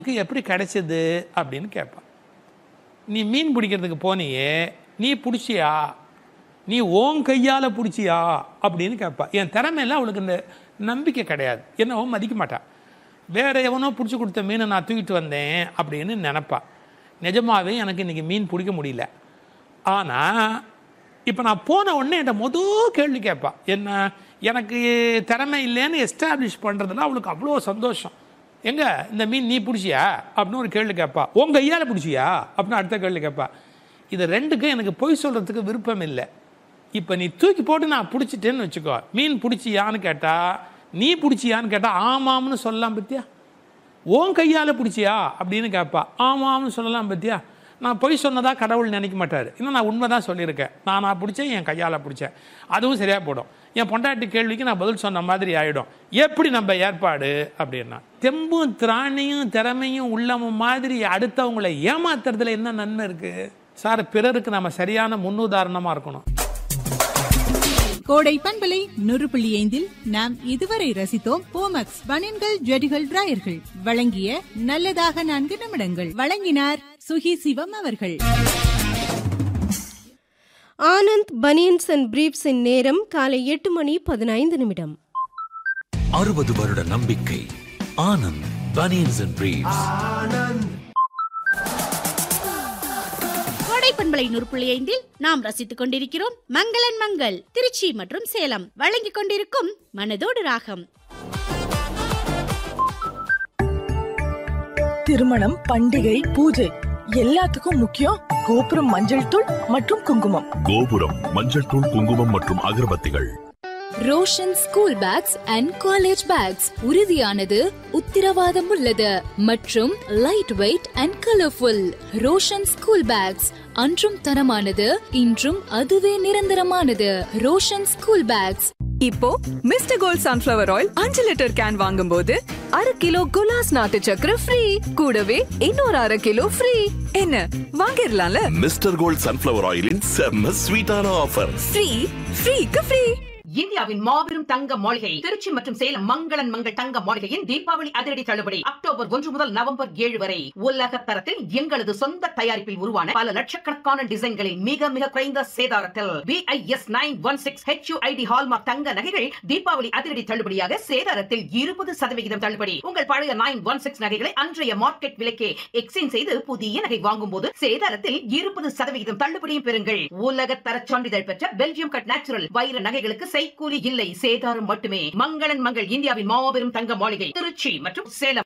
உனக்கு எப்படி கிடைச்சது அப்படின்னு கேட்பான் நீ மீன் பிடிக்கிறதுக்கு போனியே நீ பிடிச்சியா நீ ஓன் கையால் பிடிச்சியா அப்படின்னு கேட்பா என் திறமையெல்லாம் அவளுக்கு இந்த நம்பிக்கை கிடையாது என்னவோ மதிக்க மாட்டா வேற எவனோ பிடிச்சி கொடுத்த மீனை நான் தூக்கிட்டு வந்தேன் அப்படின்னு நினப்பா நிஜமாவே எனக்கு இன்னைக்கு மீன் பிடிக்க முடியல ஆனால் இப்போ நான் போன உடனே என்கிட்ட மொதல் கேள்வி கேட்பா என்ன எனக்கு திறமை இல்லைன்னு எஸ்டாப்ளிஷ் பண்ணுறதுல அவளுக்கு அவ்வளோ சந்தோஷம் எங்க இந்த மீன் நீ பிடிச்சியா அப்படின்னு ஒரு கேள்வி கேட்பா உங்க கையால் பிடிச்சியா அப்படின்னு அடுத்த கேள்வி கேட்பா இது ரெண்டுக்கும் எனக்கு பொய் சொல்கிறதுக்கு விருப்பம் இல்லை இப்போ நீ தூக்கி போட்டு நான் பிடிச்சிட்டேன்னு வச்சுக்கோ மீன் பிடிச்சியான்னு கேட்டா நீ பிடிச்சியான்னு கேட்டா ஆமாம்னு சொல்லலாம் பத்தியா உன் கையால் பிடிச்சியா அப்படின்னு கேட்பா ஆமாம்னு சொல்லலாம் பத்தியா நான் பொய் சொன்னதா கடவுள் நினைக்க மாட்டார் இன்னும் நான் உண்மை தான் சொல்லியிருக்கேன் நான் நான் பிடிச்சேன் என் கையால் பிடிச்சேன் அதுவும் சரியாக போடும் என் பொண்டாட்டி கேள்விக்கு நான் பதில் சொன்ன மாதிரி ஆகிடும் எப்படி நம்ம ஏற்பாடு அப்படின்னா தெம்பும் திராணியும் திறமையும் உள்ளமும் மாதிரி அடுத்தவங்களை ஏமாத்துறதுல என்ன நன்மை இருக்குது சார் பிறருக்கு நம்ம சரியான முன்னுதாரணமாக இருக்கணும் கோடை பண்பலை நூறு புள்ளி ஐந்தில் நாம் இதுவரை ரசித்தோம் போமக்ஸ் பனியன்கள் ஜெடிகள் டிராயர்கள் வழங்கிய நல்லதாக நான்கு நிமிடங்கள் வழங்கினார் சுகி சிவம் அவர்கள் ஆனந்த் பனியன்ஸ் அண்ட் பிரீப்ஸின் நேரம் காலை எட்டு மணி பதினைந்து நிமிடம் அறுபது வருட நம்பிக்கை ஆனந்த் பனியன்ஸ் அண்ட் பிரீவ்ஸ் கோடை பண்பலை நூறு புள்ளி ஐந்தில் நாம் ரசித்துக் கொண்டிருக்கிறோம் மங்களன் மங்கள் திருச்சி மற்றும் சேலம் வழங்கிக் கொண்டிருக்கும் மனதோடு ராகம் திருமணம் பண்டிகை பூஜை எல்லாத்துக்கும் முக்கியம் கோபுரம் மஞ்சள் தூள் மற்றும் குங்குமம் கோபுரம் மஞ்சள் தூள் குங்குமம் மற்றும் அகர்பத்திகள் Roshan school bags and college bags உறுதியானது உத்திரவாதம் உள்ளது மற்றும் light weight and colourful Roshan school bags அன்றும் தரமானது இன்றும் அதுவே நிரந்தரமானது ரோஷன் ஸ்கூல் பேக்ஸ் இப்போ மிஸ்டர் கோல்ட் சன்ஃபிளவர் ஆயில் அஞ்சு லிட்டர் கேன் வாங்கும்போது அரை கிலோ குலாஸ் நாட்டு சக்கரை ஃப்ரீ கூடவே இன்னொரு அரை கிலோ ஃப்ரீ என்ன வாங்கிடலாம்ல மிஸ்டர் கோல்ட் சன்ஃபிளவர் ஆயிலின் செம்ம ஸ்வீட்டான ஆஃபர் ஃப்ரீ ஃப்ரீக்கு ஃப்ரீ இந்தியாவின் மாபெரும் தங்க மாளிகை திருச்சி மற்றும் சேலம் மங்களன் மங்கள் தங்க மாளிகையின் தீபாவளி அதிரடி தள்ளுபடி அக்டோபர் ஒன்று முதல் நவம்பர் ஏழு வரை உலக தரத்தில் எங்களது சொந்த தயாரிப்பில் உருவான பல லட்சக்கணக்கான டிசைன்களில் மிக மிக குறைந்த சேதாரத்தில் BIS nine one six HUID hallmark தங்க நகைகள் தீபாவளி அதிரடி தள்ளுபடியாக சேதாரத்தில் இருபது சதவிகிதம் தள்ளுபடி உங்கள் பழைய நைன் ஒன் சிக்ஸ் நகைகளை அன்றைய மார்க்கெட் விலைக்கே எக்ஸ்சேஞ்ச் செய்து புதிய நகை வாங்கும் போது சேதாரத்தில் இருபது சதவிகிதம் தள்ளுபடியும் பெறுங்கள் உலக தர சான்றிதழ் பெற்ற பெல்ஜியம் கட் நேச்சுரல் வைர நகைகளுக்கு செய்கூலி இல்லை சேதாரம் மட்டுமே மங்களன் மங்கள் இந்தியாவின் மாபெரும் தங்க மாளிகை திருச்சி மற்றும் சேலம்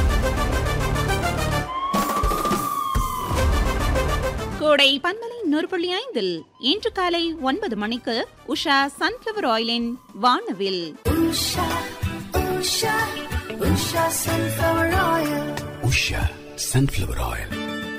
கோடை பண்பலை நூறு புள்ளி ஐந்தில் இன்று காலை ஒன்பது மணிக்கு உஷா சன்ஃபிளவர் ஆயிலின் வானவில் உஷா சன்ஃபிளவர் ஆயில்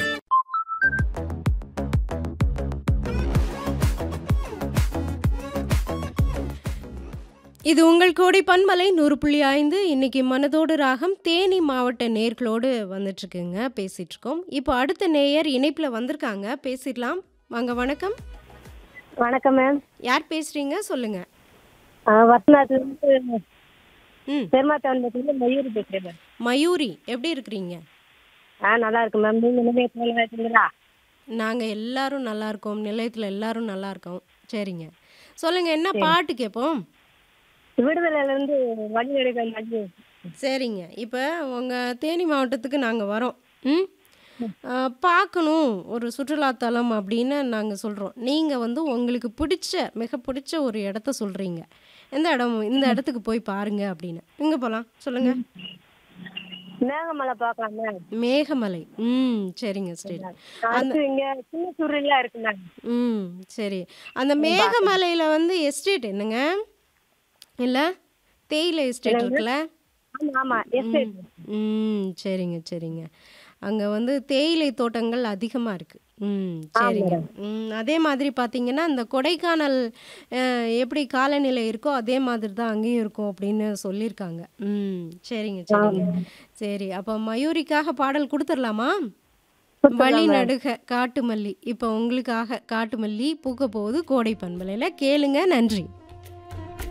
இது உங்கள் கோடை பன்மலை நூறு புள்ளி ஐந்து இன்னைக்கு மனதோடு ராகம் தேனி மாவட்ட நேர்களோடு வந்துட்டுருக்குங்க பேசிட்டு இருக்கோம் இப்போ அடுத்த நேயர் இணைப்பில் வந்திருக்காங்க பேசிடலாம் வாங்க வணக்கம் வணக்கம் மேம் யார் பேசுறீங்க சொல்லுங்க வசநாத்துலேருந்து ம் பெருமாத்தவன்பட்டிலேருந்து மயூரி பேசுகிறேன் மேம் மயூரி எப்படி இருக்கிறீங்க ஆ நல்லா இருக்கு மேம் நீங்கள் நிலைய போல இருக்கீங்களா நாங்கள் எல்லாரும் நல்லா இருக்கோம் நிலையத்தில் எல்லாரும் நல்லா இருக்கோம் சரிங்க சொல்லுங்க என்ன பாட்டு கேட்போம் விடுதலையிலேருந்து வழி எடுக்க மஞ்சு சரிங்க இப்போ உங்கள் தேனி மாவட்டத்துக்கு நாங்கள் வரோம் ம் ஆ, பார்க்கணும் ஒரு சுற்றுலாத்தலம் அப்படின்னு நாங்கள் சொல்கிறோம் நீங்கள் வந்து உங்களுக்கு பிடிச்ச மிக பிடிச்ச ஒரு இடத்த சொல்கிறீங்க எந்த இடம் இந்த இடத்துக்கு போய் பாருங்க அப்படின்னு எங்கே போகலாம் சொல்லுங்கள் மேகமலை பார்க்கலாம் மேம் மேகமலை ம் சரிங்க சரி அடுத்து இங்கே சின்ன சுருளிலாம் இருக்கு மேம் ம் சரி அந்த மேகமலையில் வந்து எஸ்டேட் என்னங்க இல்லை தேயிலை எஸ்டேட் இருக்குல்ல ஆமாம் ஆமாம் எஸ்டேட் ம் சரிங்க சரிங்க அங்கே வந்து தேயிலை தோட்டங்கள் அதிகமாக இருக்குது ம் சரிங்க ம் அதே மாதிரி பார்த்தீங்கன்னா இந்த கொடைக்கானல் அஹ், எப்படி காலநிலை இருக்கோ அதே மாதிரி தான் அங்கேயும் இருக்கும் அப்படின்னு சொல்லியிருக்காங்க ம் சரிங்க சரிங்க சரி அப்போ மயூரிக்காக பாடல் கொடுத்துடலாமா வழி நடுக காட்டு மல்லி இப்போ உங்களுக்காக காட்டு மல்லி பூக்க போகுது கோடை பண்பலையில் கேளுங்க நன்றி